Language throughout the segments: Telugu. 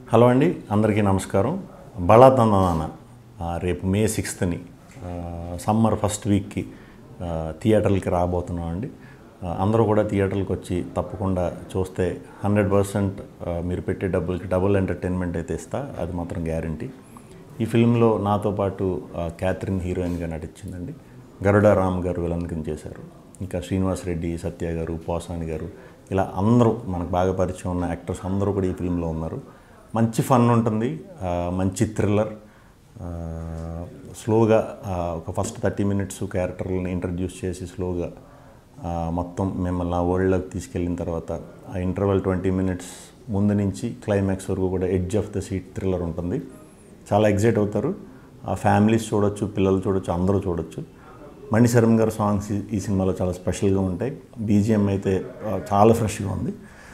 హలో అండి అందరికీ నమస్కారం బళా తందనాన ఆ, రేపు మే సిక్స్త్ని సమ్మర్ ఫస్ట్ వీక్కి ఆ, థియేటర్లకి రాబోతున్నాం అండి ఆ, అందరూ కూడా థియేటర్లకు వచ్చి తప్పకుండా చూస్తే హండ్రెడ్ పర్సెంట్ మీరు పెట్టే డబ్బులకి డబుల్ ఎంటర్టైన్మెంట్ అయితే ఇస్తా అది మాత్రం గ్యారంటీ ఈ ఫిల్మ్లో నాతో పాటు ఆ, క్యాథరిన్ హీరోయిన్గా నటించిందండి గరుడ రామ్ గారు విలన్ కింద చేశారు ఇంకా శ్రీనివాస్ రెడ్డి సత్య గారు పోసాని గారు ఇలా అందరూ మనకు బాగా పరిచయం ఉన్న యాక్టర్స్ అందరూ కూడా ఈ ఫిల్మ్లో ఉన్నారు మంచి ఫన్ ఉంటుంది ఆ, మంచి థ్రిల్లర్ స్లోగా ఆ, ఒక ఫస్ట్ థర్టీ మినిట్స్ క్యారెక్టర్లని ఇంట్రడ్యూస్ చేసి స్లోగా ఆ, మొత్తం మిమ్మల్ని ఆ వరల్డ్లోకి తీసుకెళ్ళిన తర్వాత ఆ ఇంటర్వెల్ ట్వంటీ మినిట్స్ ముందు నుంచి క్లైమాక్స్ వరకు కూడా edge of the seat thriller ఉంటుంది చాలా ఎగ్జైట్ అవుతారు ఆ ఫ్యామిలీస్ చూడొచ్చు పిల్లలు చూడొచ్చు అందరూ చూడొచ్చు మణిశరం గారు సాంగ్స్ ఈ- ఈ సినిమాలో చాలా స్పెషల్గా ఉంటాయి బీజిఎం అయితే ఆ, చాలా ఫ్రెష్గా ఉంది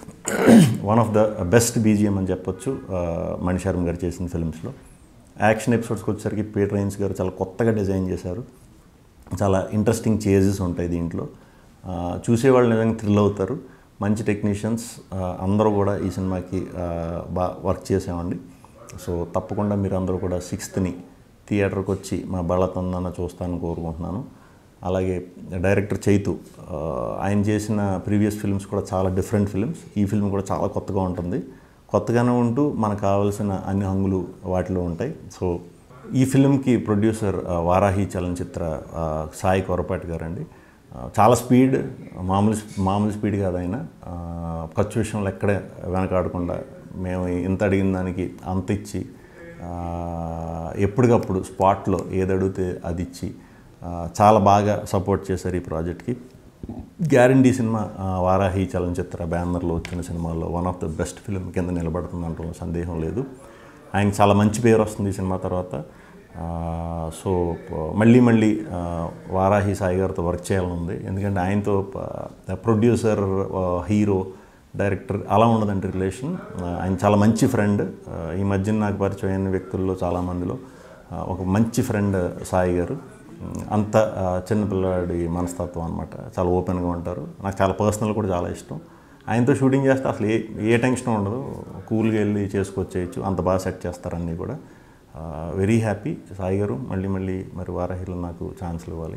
one of the best BGM అని చెప్పొచ్చు ఆ, మణిశరం గారు చేసిన ఫిల్మ్స్లో యాక్షన్ ఎపిసోడ్స్కి వచ్చేసరికి పీటర్ రైన్స్ గారు చాలా కొత్తగా డిజైన్ చేశారు చాలా ఇంట్రెస్టింగ్ చేజెస్ ఉంటాయి దీంట్లో ఆ, చూసేవాళ్ళు నిజంగా థ్రిల్ అవుతారు మంచి టెక్నీషియన్స్ అందరూ కూడా ఈ సినిమాకి ఆ, బా వర్క్ చేసామండి సో తప్పకుండా మీరు అందరూ కూడా సిక్స్త్ని థియేటర్కి వచ్చి మా బళతందన చూస్తానని కోరుకుంటున్నాను అలాగే డైరెక్టర్ చైతు ఆ, ఆయన చేసిన ప్రీవియస్ ఫిల్మ్స్ కూడా చాలా డిఫరెంట్ ఫిల్మ్స్ ఈ ఫిల్మ్ కూడా చాలా కొత్తగా ఉంటుంది కొత్తగానే ఉంటూ మనకు కావాల్సిన అన్ని హంగులు వాటిలో ఉంటాయి సో ఈ ఫిల్మ్కి ప్రొడ్యూసర్ ఆ, వారాహి చలనచిత్ర ఆ, సాయి కొరపాటి గారండి ఆ, చాలా స్పీడ్ మామూలు మామూలు స్పీడ్ కాదు ఆయన ఆ, ఖర్చు విషయంలో ఎక్కడే వెనకాడకుండా మేము ఇంత అడిగిన దానికి అంత ఇచ్చి ఆ, ఎప్పటికప్పుడు స్పాట్లో ఏది అడిగితే అది ఇచ్చి ఆ, చాలా బాగా సపోర్ట్ చేశారు ఈ ప్రాజెక్ట్కి గ్యారంటీ సినిమా ఆ, వారాహి చలనచిత్ర బ్యానర్లో వచ్చిన సినిమాల్లో one of the best film కింద నిలబడుతుందంటే సందేహం లేదు ఆయన చాలా మంచి పేరు వస్తుంది ఈ సినిమా తర్వాత ఆ, సో ప- మళ్ళీ మళ్ళీ ఆ, వారాహి సాయి గారితో వర్క్ చేయాలని ఉంది ఎందుకంటే ఆయనతో ప- ప్రొడ్యూసర్ ఆ, హీరో డైరెక్టర్ అలా ఉండదండి రిలేషన్ ఆ, ఆయన చాలా మంచి ఫ్రెండ్ ఆ, ఈ మధ్యన నాకు పరిచయం అయిన వ్యక్తుల్లో చాలామందిలో ఆ, ఒక మంచి ఫ్రెండ్ సాయి గారు ఉమ్, అంత ఆ, చిన్నపిల్లాడి మనస్తత్వం అనమాట చాలా ఓపెన్గా ఉంటారు నాకు చాలా పర్సనల్ కూడా చాలా ఇష్టం ఆయనతో షూటింగ్ చేస్తే అసలు ఏ ఏ టెన్షన్ ఉండదు కూల్గా వెళ్ళి చేసుకొచ్చేయచ్చు అంత బాగా సెట్ చేస్తారు అన్నీ కూడా వెరీ హ్యాపీ సాయి గారు మళ్ళీ మళ్ళీ మరి వారాహిలో నాకు ఛాన్స్లు ఇవ్వాలి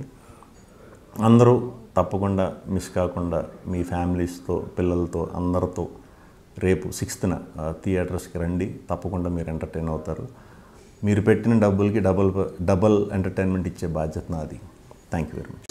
అందరూ తప్పకుండా మిస్ కాకుండా మీ ఫ్యామిలీస్తో పిల్లలతో అందరితో రేపు సిక్స్త్న థియేటర్స్కి రండి తప్పకుండా మీరు ఎంటర్టైన్ అవుతారు మీరు పెట్టిన డబ్బులకి డబుల్ డబల్ ఎంటర్టైన్మెంట్ ఇచ్చే బాధ్యత నాది థ్యాంక్ యూ వెరీ మచ్